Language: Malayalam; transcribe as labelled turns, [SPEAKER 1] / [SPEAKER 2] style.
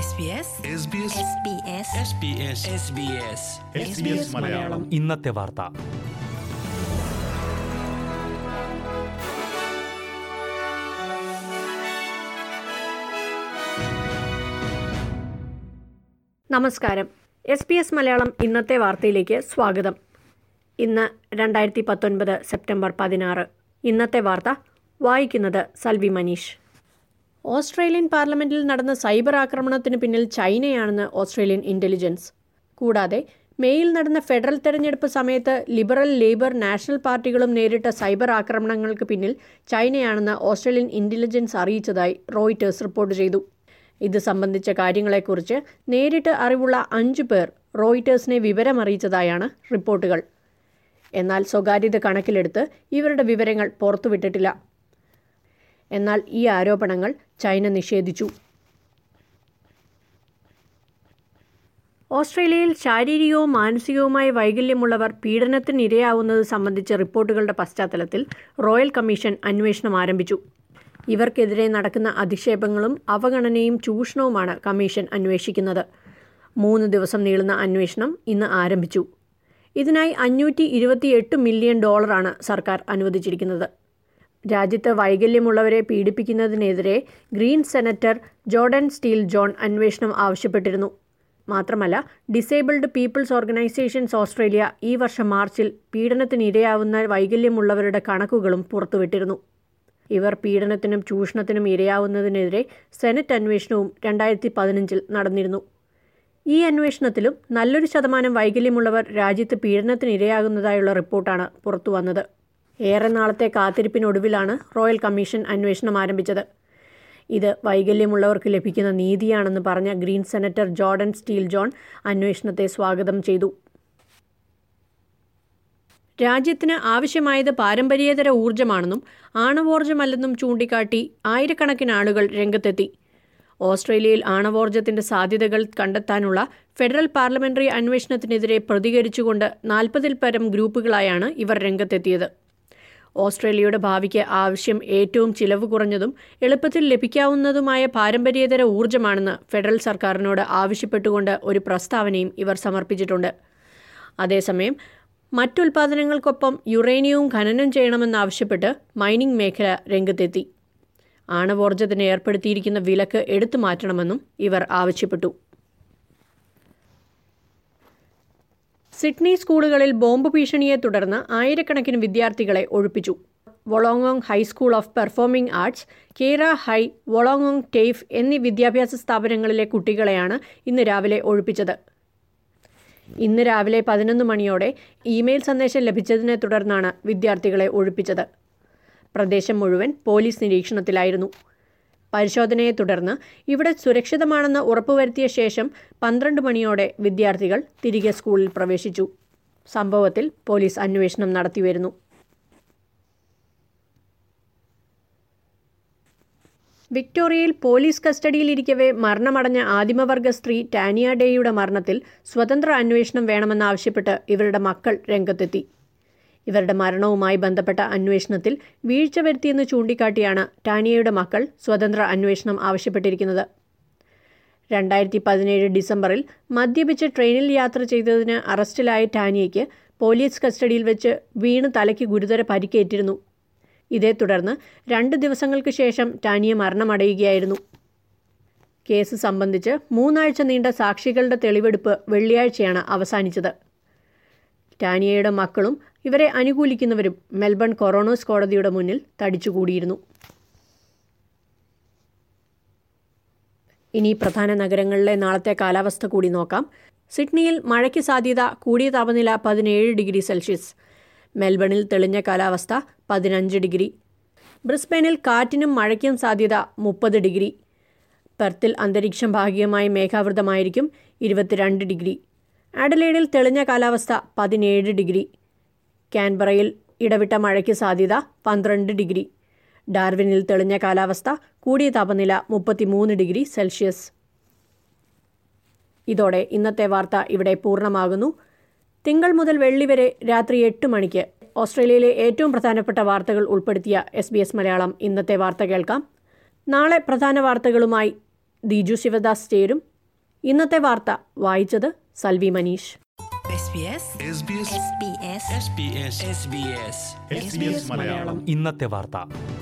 [SPEAKER 1] SBS
[SPEAKER 2] SBS
[SPEAKER 3] SBS
[SPEAKER 4] മലയാളം
[SPEAKER 3] ഇന്നത്തെ വാർത്ത
[SPEAKER 5] നമസ്കാരം എസ് പി എസ് മലയാളം ഇന്നത്തെ വാർത്തയിലേക്ക് സ്വാഗതം ഇന്ന് രണ്ടായിരത്തി പത്തൊൻപത് സെപ്റ്റംബർ പതിനാറ് ഇന്നത്തെ വാർത്ത വായിക്കുന്നത് സൽവി മനീഷ് ഓസ്ട്രേലിയൻ പാർലമെന്റിൽ നടന്ന സൈബർ ആക്രമണത്തിന് പിന്നിൽ ചൈനയാണെന്ന് ഓസ്ട്രേലിയൻ ഇന്റലിജൻസ് കൂടാതെ മേയിൽ നടന്ന ഫെഡറൽ തെരഞ്ഞെടുപ്പ് സമയത്ത് ലിബറൽ ലേബർ നാഷണൽ പാർട്ടികളും നേരിട്ട സൈബർ ആക്രമണങ്ങൾക്ക് പിന്നിൽ ചൈനയാണെന്ന് ഓസ്ട്രേലിയൻ ഇന്റലിജൻസ് അറിയിച്ചതായി റോയിറ്റേഴ്സ് റിപ്പോർട്ട് ചെയ്തു ഇത് സംബന്ധിച്ച കാര്യങ്ങളെക്കുറിച്ച് നേരിട്ട് അറിവുള്ള അഞ്ചു പേർ റോയിറ്റേഴ്സിനെ വിവരമറിയിച്ചതായാണ് റിപ്പോർട്ടുകൾ എന്നാൽ സ്വകാര്യത കണക്കിലെടുത്ത് ഇവരുടെ വിവരങ്ങൾ പുറത്തുവിട്ടിട്ടില്ല എന്നാൽ ഈ ആരോപണങ്ങൾ ചൈന നിഷേധിച്ചു ഓസ്ട്രേലിയയിൽ ശാരീരികവും മാനസികവുമായ വൈകല്യമുള്ളവർ പീഡനത്തിനിരയാവുന്നത് സംബന്ധിച്ച റിപ്പോർട്ടുകളുടെ പശ്ചാത്തലത്തിൽ റോയൽ കമ്മീഷൻ അന്വേഷണം ആരംഭിച്ചു ഇവർക്കെതിരെ നടക്കുന്ന അധിക്ഷേപങ്ങളും അവഗണനയും ചൂഷണവുമാണ് കമ്മീഷൻ അന്വേഷിക്കുന്നത് മൂന്ന് ദിവസം നീളുന്ന അന്വേഷണം ഇന്ന് ആരംഭിച്ചു ഇതിനായി അഞ്ഞൂറ്റി ഇരുപത്തിയെട്ട് മില്യൺ ഡോളറാണ് സർക്കാർ അനുവദിച്ചിരിക്കുന്നത് രാജ്യത്ത് വൈകല്യമുള്ളവരെ പീഡിപ്പിക്കുന്നതിനെതിരെ Green senator Jordon Steele John അന്വേഷണം ആവശ്യപ്പെട്ടിരുന്നു മാത്രമല്ല ഡിസേബിൾഡ് പീപ്പിൾസ് ഓർഗനൈസേഷൻസ് ഓസ്ട്രേലിയ ഈ വർഷം മാർച്ചിൽ പീഡനത്തിനിരയാവുന്ന വൈകല്യമുള്ളവരുടെ കണക്കുകളും പുറത്തുവിട്ടിരുന്നു ഇവർ പീഡനത്തിനും ചൂഷണത്തിനും ഇരയാവുന്നതിനെതിരെ സെനറ്റ് അന്വേഷണവും രണ്ടായിരത്തി പതിനഞ്ചിൽ നടന്നിരുന്നു ഈ അന്വേഷണത്തിലും നല്ലൊരു ശതമാനം വൈകല്യമുള്ളവർ രാജ്യത്ത് പീഡനത്തിന് ഇരയാകുന്നതായുള്ള റിപ്പോർട്ടാണ് പുറത്തുവന്നത് ഏറെ നാളത്തെ കാത്തിരിപ്പിനൊടുവിലാണ് റോയൽ കമ്മീഷൻ അന്വേഷണം ആരംഭിച്ചത് ഇത് വൈകല്യമുള്ളവർക്ക് ലഭിക്കുന്ന നീതിയാണെന്ന് പറഞ്ഞ Green senator Jordon Steele John അന്വേഷണത്തെ സ്വാഗതം ചെയ്തു രാജ്യത്തിന് ആവശ്യമായത് പാരമ്പര്യേതര ഊർജ്ജമാണെന്നും ആണവോർജ്ജമല്ലെന്നും ചൂണ്ടിക്കാട്ടി ആയിരക്കണക്കിന് ആളുകൾ രംഗത്തെത്തി ഓസ്ട്രേലിയയിൽ ആണവോർജ്ജത്തിന്റെ സാധ്യതകൾ കണ്ടെത്താനുള്ള ഫെഡറൽ പാർലമെന്ററി അന്വേഷണത്തിനെതിരെ പ്രതികരിച്ചുകൊണ്ട് നാൽപ്പതിൽ പരം ഗ്രൂപ്പുകളായാണ് ഇവർ രംഗത്തെത്തിയത് ഓസ്ട്രേലിയയുടെ ഭാവിക്ക് ആവശ്യം ഏറ്റവും ചിലവ് കുറഞ്ഞതും എളുപ്പത്തിൽ ലഭിക്കാവുന്നതുമായ പാരമ്പര്യേതര ഊർജ്ജമാണെന്ന് ഫെഡറൽ സർക്കാരിനോട് ആവശ്യപ്പെട്ടുകൊണ്ട് ഒരു പ്രസ്താവനയും ഇവർ സമർപ്പിച്ചിട്ടുണ്ട് അതേസമയം മറ്റുൽപാദനങ്ങൾക്കൊപ്പം യുറേനിയവും ഖനനം ചെയ്യണമെന്നാവശ്യപ്പെട്ട് മൈനിംഗ് മേഖല രംഗത്തെത്തി ആണവോർജ്ജത്തിന് ഏർപ്പെടുത്തിയിരിക്കുന്ന വിലക്ക് എടുത്തു മാറ്റണമെന്നും ഇവർ ആവശ്യപ്പെട്ടു സിഡ്നി സ്കൂളുകളിൽ ബോംബ് ഭീഷണിയെ തുടർന്ന് ആയിരക്കണക്കിന് വിദ്യാർത്ഥികളെ ഒഴിപ്പിച്ചു വൊളോങ്ങോങ് ഹൈസ്കൂൾ ഓഫ് പെർഫോമിംഗ് ആർട്സ് കേര ഹൈ വൊളോങ്ങോങ് ടേഫ് എന്നീ വിദ്യാഭ്യാസ സ്ഥാപനങ്ങളിലെ കുട്ടികളെയാണ് ഇന്ന് രാവിലെ ഒഴിപ്പിച്ചത് ഇന്ന് രാവിലെ പതിനൊന്ന് മണിയോടെ ഇമെയിൽ സന്ദേശം ലഭിച്ചതിനെ തുടർന്നാണ് വിദ്യാർത്ഥികളെ ഒഴിപ്പിച്ചത് പ്രദേശം മുഴുവൻ പോലീസ് നിരീക്ഷണത്തിലായിരുന്നു പരിശോധനയെ തുടർന്ന് ഇവിടെ സുരക്ഷിതമാണെന്ന് ഉറപ്പുവരുത്തിയ ശേഷം പന്ത്രണ്ട് മണിയോടെ വിദ്യാർത്ഥികൾ തിരികെ സ്കൂളിൽ പ്രവേശിച്ചു സംഭവത്തിൽ പോലീസ് അന്വേഷണം നടത്തിവരുന്നു വിക്ടോറിയയിൽ പോലീസ് കസ്റ്റഡിയിലിരിക്കവേ മരണമടഞ്ഞ ആദിമവർഗ സ്ത്രീ ടാനിയ ഡേയുടെ മരണത്തിൽ സ്വതന്ത്ര അന്വേഷണം വേണമെന്നാവശ്യപ്പെട്ട് ഇവരുടെ മക്കൾ രംഗത്തെത്തി ഇവരുടെ മരണവുമായി ബന്ധപ്പെട്ട അന്വേഷണത്തിൽ വീഴ്ച വരുത്തിയെന്ന് ചൂണ്ടിക്കാട്ടിയാണ് ടാനിയയുടെ മക്കൾ സ്വതന്ത്ര അന്വേഷണം ആവശ്യപ്പെട്ടിരിക്കുന്നത് രണ്ടായിരത്തി പതിനേഴ് ഡിസംബറിൽ മദ്യപിച്ച് ട്രെയിനിൽ യാത്ര ചെയ്തതിന് അറസ്റ്റിലായ ടാനിയയ്ക്ക് പോലീസ് കസ്റ്റഡിയിൽ വെച്ച് വീണ് തലയ്ക്ക് ഗുരുതര പരിക്കേറ്റിരുന്നു ഇതേ തുടർന്ന് രണ്ട് ദിവസങ്ങൾക്ക് ശേഷം ടാനിയ മരണമടയുകയായിരുന്നു കേസ് സംബന്ധിച്ച് മൂന്നാഴ്ച നീണ്ട സാക്ഷികളുടെ തെളിവെടുപ്പ് വെള്ളിയാഴ്ചയാണ് അവസാനിച്ചത് ടാനിയയുടെ മക്കളും ഇവരെ അനുകൂലിക്കുന്നവരും മെൽബൺ കൊറോണോസ് കോടതിയുടെ മുന്നിൽ തടിച്ചുകൂടിയിരുന്നു ഇനി പ്രധാന നഗരങ്ങളിലെ നാളത്തെ കാലാവസ്ഥ കൂടി നോക്കാം സിഡ്നിയിൽ മഴയ്ക്ക് സാധ്യത കൂടിയ താപനില പതിനേഴ് ഡിഗ്രി സെൽഷ്യസ് മെൽബണിൽ തെളിഞ്ഞ കാലാവസ്ഥ പതിനഞ്ച് ഡിഗ്രി ബ്രിസ്ബനിൽ കാറ്റിനും മഴയ്ക്കും സാധ്യത മുപ്പത് ഡിഗ്രി പെർത്തിൽ അന്തരീക്ഷം ഭാഗികമായി മേഘാവൃതമായിരിക്കും ഇരുപത്തിരണ്ട് ഡിഗ്രി അഡലേഡിൽ തെളിഞ്ഞ കാലാവസ്ഥ പതിനേഴ് ഡിഗ്രി കാൻബറയിൽ ഇടവിട്ട മഴയ്ക്ക് സാധ്യത പന്ത്രണ്ട് ഡിഗ്രി ഡാർവിനിൽ തെളിഞ്ഞ കാലാവസ്ഥ കൂടിയ താപനില മുപ്പത്തിമൂന്ന് ഡിഗ്രി സെൽഷ്യസ് ഇതോടെ ഇന്നത്തെ വാർത്ത ഇവിടെ പൂർണ്ണമാകുന്നു തിങ്കൾ മുതൽ വെള്ളി വരെ രാത്രി എട്ട് മണിക്ക് ഓസ്ട്രേലിയയിലെ ഏറ്റവും പ്രധാനപ്പെട്ട വാർത്തകൾ ഉൾപ്പെടുത്തിയ എസ് ബി എസ് മലയാളം ഇന്നത്തെ വാർത്ത കേൾക്കാം നാളെ പ്രധാന വാർത്തകളുമായി ദിജു ശിവദാസ് ചേരും ഇന്നത്തെ വാർത്ത വായിച്ചത് Salvi Manish
[SPEAKER 1] SBS
[SPEAKER 2] SBS
[SPEAKER 1] SBS
[SPEAKER 2] SBS
[SPEAKER 3] SBS Malayalam
[SPEAKER 4] ഇന്നത്തെ വാർത്ത